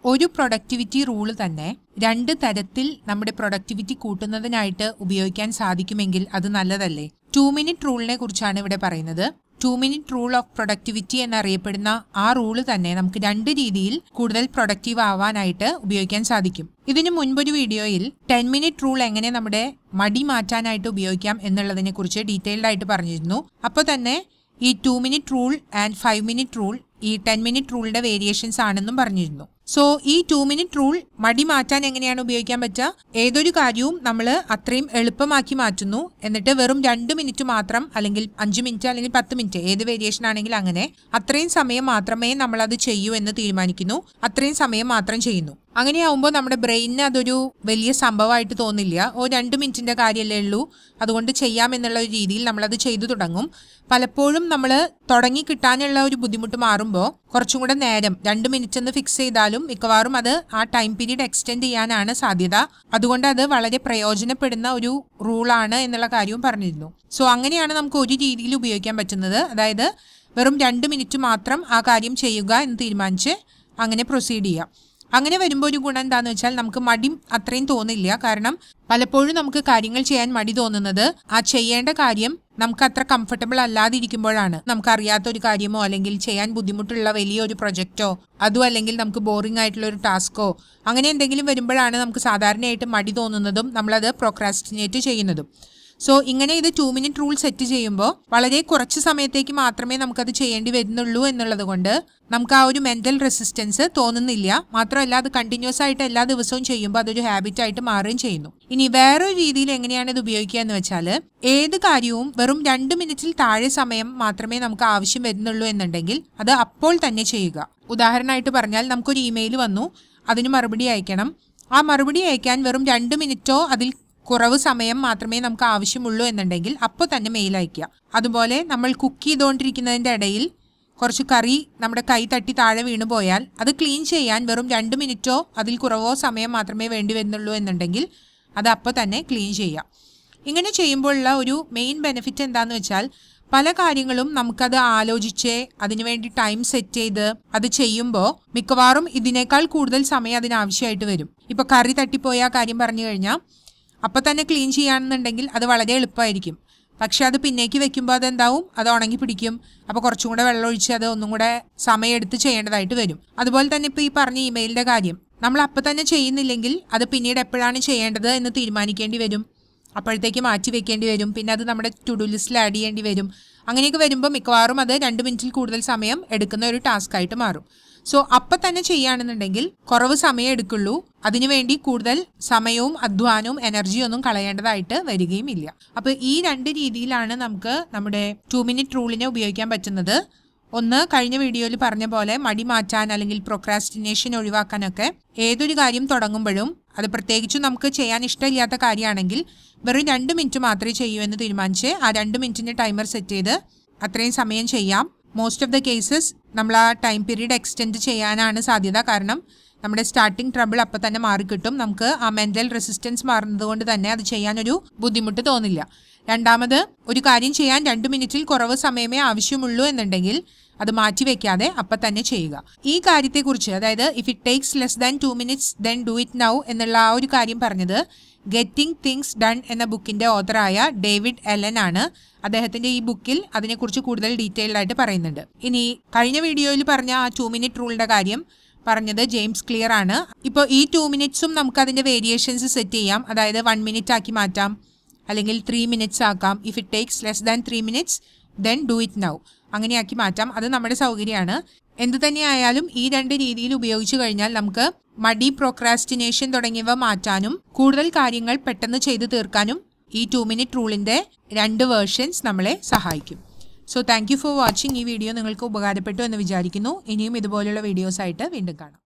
ഒരു productivity rule തന്നെ രണ്ട് തരത്തിൽ നമ്മുടെ പ്രൊഡക്ടിവിറ്റി കൂട്ടുന്നതിനായിട്ട് ഉപയോഗിക്കാൻ സാധിക്കുമെങ്കിൽ അത് നല്ലതല്ലേ ടു മിനിറ്റ് റൂളിനെ കുറിച്ചാണ് ഇവിടെ പറയുന്നത് two minute rule of productivity എന്നറിയപ്പെടുന്ന ആ റൂള് തന്നെ നമുക്ക് രണ്ട് രീതിയിൽ കൂടുതൽ പ്രൊഡക്റ്റീവ് ആവാനായിട്ട് ഉപയോഗിക്കാൻ സാധിക്കും ഇതിനു മുൻപൊരു വീഡിയോയിൽ ടെൻ മിനിറ്റ് റൂൾ എങ്ങനെ നമ്മുടെ മടി മാറ്റാനായിട്ട് ഉപയോഗിക്കാം എന്നുള്ളതിനെ കുറിച്ച് ഡീറ്റെയിൽഡ് ആയിട്ട് പറഞ്ഞിരുന്നു അപ്പോൾ തന്നെ ഈ two minute rule and five minute rule ഈ ടെൻ മിനിറ്റ് റൂളിന്റെ വേരിയേഷൻസ് ആണെന്നും പറഞ്ഞിരുന്നു സോ ഈ ടു മിനിറ്റ് റൂൾ മടി മാറ്റാൻ എങ്ങനെയാണ് ഉപയോഗിക്കാൻ പറ്റുക ഏതൊരു കാര്യവും നമ്മൾ അത്രയും എളുപ്പമാക്കി മാറ്റുന്നു എന്നിട്ട് വെറും രണ്ട് മിനിറ്റ് മാത്രം അല്ലെങ്കിൽ അഞ്ച് മിനിറ്റ് അല്ലെങ്കിൽ പത്ത് മിനിറ്റ് ഏത് വേരിയേഷൻ ആണെങ്കിൽ അങ്ങനെ അത്രയും സമയം മാത്രമേ നമ്മൾ അത് ചെയ്യൂ എന്ന് തീരുമാനിക്കുന്നു അത്രയും സമയം മാത്രം ചെയ്യുന്നു അങ്ങനെയാവുമ്പോൾ നമ്മുടെ ബ്രെയിനിന് അതൊരു വലിയ സംഭവമായിട്ട് തോന്നില്ല ഓ രണ്ട് മിനിറ്റിന്റെ കാര്യമല്ലേ ഉള്ളൂ അതുകൊണ്ട് ചെയ്യാം എന്നുള്ള ഒരു രീതിയിൽ നമ്മളത് ചെയ്തു തുടങ്ങും പലപ്പോഴും നമ്മൾ തുടങ്ങി കിട്ടാനുള്ള ഒരു ബുദ്ധിമുട്ട് മാറുമ്പോൾ കുറച്ചും കൂടെ നേരം രണ്ട് മിനിറ്റ് എന്ന് ഫിക്സ് ചെയ്താലും മിക്കവാറും അത് ആ ടൈം പീരീഡ് എക്സ്റ്റെൻഡ് ചെയ്യാനാണ് സാധ്യത അതുകൊണ്ട് അത് വളരെ പ്രയോജനപ്പെടുന്ന ഒരു റൂളാണ് എന്നുള്ള കാര്യവും പറഞ്ഞിരുന്നു സോ അങ്ങനെയാണ് നമുക്ക് ഒരു രീതിയിൽ ഉപയോഗിക്കാൻ പറ്റുന്നത് അതായത് വെറും രണ്ട് മിനിറ്റ് മാത്രം ആ കാര്യം ചെയ്യുക എന്ന് തീരുമാനിച്ച് അങ്ങനെ പ്രൊസീഡ് ചെയ്യാം അങ്ങനെ വരുമ്പോൾ ഒരു ഗുണം എന്താണെന്ന് വെച്ചാൽ നമുക്ക് മടി അത്രയും തോന്നില്ല കാരണം പലപ്പോഴും നമുക്ക് കാര്യങ്ങൾ ചെയ്യാൻ മടി തോന്നുന്നത് ആ ചെയ്യേണ്ട കാര്യം നമുക്ക് അത്ര കംഫർട്ടബിൾ അല്ലാതിരിക്കുമ്പോഴാണ് നമുക്ക് അറിയാത്ത ഒരു കാര്യമോ അല്ലെങ്കിൽ ചെയ്യാൻ ബുദ്ധിമുട്ടുള്ള വലിയൊരു പ്രൊജക്റ്റോ അതും അല്ലെങ്കിൽ നമുക്ക് ബോറിംഗ് ആയിട്ടുള്ള ഒരു ടാസ്കോ അങ്ങനെ എന്തെങ്കിലും വരുമ്പോഴാണ് നമുക്ക് സാധാരണയായിട്ട് മടി തോന്നുന്നതും നമ്മളത് പ്രൊക്രാസ്റ്റിനേറ്റ് ചെയ്യുന്നതും സോ ഇങ്ങനെ ഇത് ടു മിനിറ്റ് റൂൾ സെറ്റ് ചെയ്യുമ്പോൾ വളരെ കുറച്ച് സമയത്തേക്ക് മാത്രമേ നമുക്കത് ചെയ്യേണ്ടി വരുന്നുള്ളൂ എന്നുള്ളത് കൊണ്ട് നമുക്ക് ആ ഒരു മെന്റൽ റെസിസ്റ്റൻസ് തോന്നുന്നില്ല മാത്രമല്ല അത് കണ്ടിന്യൂസ് ആയിട്ട് എല്ലാ ദിവസവും ചെയ്യുമ്പോൾ അതൊരു ഹാബിറ്റ് ആയിട്ട് മാറുകയും ചെയ്യുന്നു ഇനി വേറൊരു രീതിയിൽ എങ്ങനെയാണ് ഇത് ഉപയോഗിക്കുക എന്ന് വെച്ചാൽ ഏത് കാര്യവും വെറും രണ്ട് മിനിറ്റിൽ താഴെ സമയം മാത്രമേ നമുക്ക് ആവശ്യം വരുന്നുള്ളൂ എന്നുണ്ടെങ്കിൽ അത് അപ്പോൾ തന്നെ ചെയ്യുക ഉദാഹരണമായിട്ട് പറഞ്ഞാൽ നമുക്കൊരു ഇമെയിൽ വന്നു അതിന് മറുപടി അയക്കണം ആ മറുപടി അയക്കാൻ വെറും രണ്ട് മിനിറ്റോ അതിൽ കുറവ് സമയം മാത്രമേ നമുക്ക് ആവശ്യമുള്ളൂ എന്നുണ്ടെങ്കിൽ അപ്പോൾ തന്നെ മെയിൽ അയക്കുക അതുപോലെ നമ്മൾ കുക്ക് ചെയ്തുകൊണ്ടിരിക്കുന്നതിൻ്റെ ഇടയിൽ കുറച്ച് കറി നമ്മുടെ കൈ തട്ടി താഴെ വീണു പോയാൽ അത് ക്ലീൻ ചെയ്യാൻ വെറും രണ്ട് മിനിറ്റോ അതിൽ കുറവോ സമയം മാത്രമേ വേണ്ടി വരുന്നുള്ളൂ എന്നുണ്ടെങ്കിൽ അത് അപ്പോൾ തന്നെ ക്ലീൻ ചെയ്യാം ഇങ്ങനെ ചെയ്യുമ്പോഴുള്ള ഒരു മെയിൻ ബെനിഫിറ്റ് എന്താന്ന് വെച്ചാൽ പല കാര്യങ്ങളും നമുക്കത് ആലോചിച്ച് അതിനുവേണ്ടി ടൈം സെറ്റ് ചെയ്ത് അത് ചെയ്യുമ്പോൾ മിക്കവാറും ഇതിനേക്കാൾ കൂടുതൽ സമയം അതിനാവശ്യമായിട്ട് വരും ഇപ്പോൾ കറി തട്ടിപ്പോയ ആ കാര്യം പറഞ്ഞു കഴിഞ്ഞാൽ അപ്പം തന്നെ ക്ലീൻ ചെയ്യുകയാണെന്നുണ്ടെങ്കിൽ അത് വളരെ എളുപ്പമായിരിക്കും പക്ഷെ അത് പിന്നേക്ക് വെക്കുമ്പോൾ അതെന്താവും അത് ഉണങ്ങി പിടിക്കും അപ്പോൾ കുറച്ചും കൂടെ വെള്ളം ഒഴിച്ച് അത് ഒന്നും കൂടെ സമയമെടുത്ത് ചെയ്യേണ്ടതായിട്ട് വരും അതുപോലെ തന്നെ ഇപ്പോൾ ഈ പറഞ്ഞ ഇമെയിലിൻ്റെ കാര്യം നമ്മൾ അപ്പം തന്നെ ചെയ്യുന്നില്ലെങ്കിൽ അത് പിന്നീട് എപ്പോഴാണ് ചെയ്യേണ്ടത് എന്ന് തീരുമാനിക്കേണ്ടി വരും അപ്പോഴത്തേക്ക് മാറ്റി വെക്കേണ്ടി വരും പിന്നെ അത് നമ്മുടെ ടു ഡു ലിസ്റ്റിൽ ആഡ് ചെയ്യേണ്ടി വരും അങ്ങനെയൊക്കെ വരുമ്പോൾ മിക്കവാറും അത് രണ്ട് മിനിറ്റിൽ കൂടുതൽ സമയം എടുക്കുന്ന ഒരു ടാസ്ക് ആയിട്ട് മാറും സോ അപ്പം തന്നെ ചെയ്യുകയാണെന്നുണ്ടെങ്കിൽ കുറവ് സമയം എടുക്കുള്ളൂ അതിനുവേണ്ടി കൂടുതൽ സമയവും അധ്വാനവും എനർജിയും ഒന്നും കളയേണ്ടതായിട്ട് വരികയും ഇല്ല അപ്പോൾ ഈ രണ്ട് രീതിയിലാണ് നമുക്ക് നമ്മുടെ ടു മിനിറ്റ് റൂളിനെ ഉപയോഗിക്കാൻ പറ്റുന്നത് ഒന്ന് കഴിഞ്ഞ വീഡിയോയിൽ പറഞ്ഞ പോലെ മടി മാറ്റാൻ അല്ലെങ്കിൽ പ്രൊക്രാസ്റ്റിനേഷൻ ഒഴിവാക്കാനൊക്കെ ഏതൊരു കാര്യം തുടങ്ങുമ്പോഴും അത് പ്രത്യേകിച്ചും നമുക്ക് ചെയ്യാൻ ഇഷ്ടമില്ലാത്ത കാര്യമാണെങ്കിൽ വെറും രണ്ട് മിനിറ്റ് മാത്രമേ ചെയ്യൂ എന്ന് തീരുമാനിച്ച് ആ രണ്ട് മിനിറ്റിൻ്റെ ടൈമർ സെറ്റ് ചെയ്ത് അത്രയും സമയം ചെയ്യാം മോസ്റ്റ് ഓഫ് ദ കേസസ് നമ്മൾ ആ ടൈം പീരീഡ് എക്സ്റ്റെൻഡ് ചെയ്യാനാണ് സാധ്യത കാരണം നമ്മുടെ സ്റ്റാർട്ടിംഗ് ട്രബിൾ അപ്പം തന്നെ മാറിക്കിട്ടും നമുക്ക് ആ മെൻ്റൽ റെസിസ്റ്റൻസ് മാറുന്നത് കൊണ്ട് തന്നെ അത് ചെയ്യാനൊരു ബുദ്ധിമുട്ട് തോന്നില്ല രണ്ടാമത് ഒരു കാര്യം ചെയ്യാൻ രണ്ട് മിനിറ്റിൽ കുറവ് സമയമേ ആവശ്യമുള്ളൂ എന്നുണ്ടെങ്കിൽ അത് മാറ്റി വെക്കാതെ അപ്പം തന്നെ ചെയ്യുക ഈ കാര്യത്തെക്കുറിച്ച് അതായത് if it takes less than two minutes then do it now എന്നുള്ള ആ ഒരു കാര്യം പറഞ്ഞത് ഗെറ്റിംഗ് തിങ്സ് ഡൺ എന്ന ബുക്കിന്റെ ഓതറായ ഡേവിഡ് എലൻ ആണ് അദ്ദേഹത്തിന്റെ ഈ ബുക്കിൽ അതിനെക്കുറിച്ച് കൂടുതൽ ഡീറ്റെയിൽഡ് ആയിട്ട് പറയുന്നുണ്ട് ഇനി കഴിഞ്ഞ വീഡിയോയിൽ പറഞ്ഞ ആ ടു മിനിറ്റ് റൂളിന്റെ കാര്യം പറഞ്ഞത് ജെയിംസ് ക്ലിയർ ആണ് ഇപ്പോൾ ഈ ടു മിനിറ്റ്സും നമുക്ക് അതിന്റെ വേരിയേഷൻസ് സെറ്റ് ചെയ്യാം അതായത് വൺ മിനിറ്റ് ആക്കി മാറ്റാം അല്ലെങ്കിൽ ത്രീ മിനിറ്റ്സ് ആക്കാം if it takes less than three minutes then do it now അങ്ങനെയാക്കി മാറ്റാം അത് നമ്മുടെ സൗകര്യമാണ് എന്തു തന്നെയായാലും ഈ രണ്ട് രീതിയിൽ ഉപയോഗിച്ചു കഴിഞ്ഞാൽ നമുക്ക് മടി പ്രോക്രാസ്റ്റിനേഷൻ തുടങ്ങിയവ മാറ്റാനും കൂടുതൽ കാര്യങ്ങൾ പെട്ടെന്ന് ചെയ്തു തീർക്കാനും ഈ ടു മിനിറ്റ് റൂളിൻ്റെ രണ്ട് വേർഷൻസ് നമ്മളെ സഹായിക്കും so thank you for watching ഈ വീഡിയോ നിങ്ങൾക്ക് ഉപകാരപ്പെട്ടു എന്ന് വിചാരിക്കുന്നു ഇനിയും ഇതുപോലുള്ള വീഡിയോസ് ആയിട്ട് വീണ്ടും കാണാം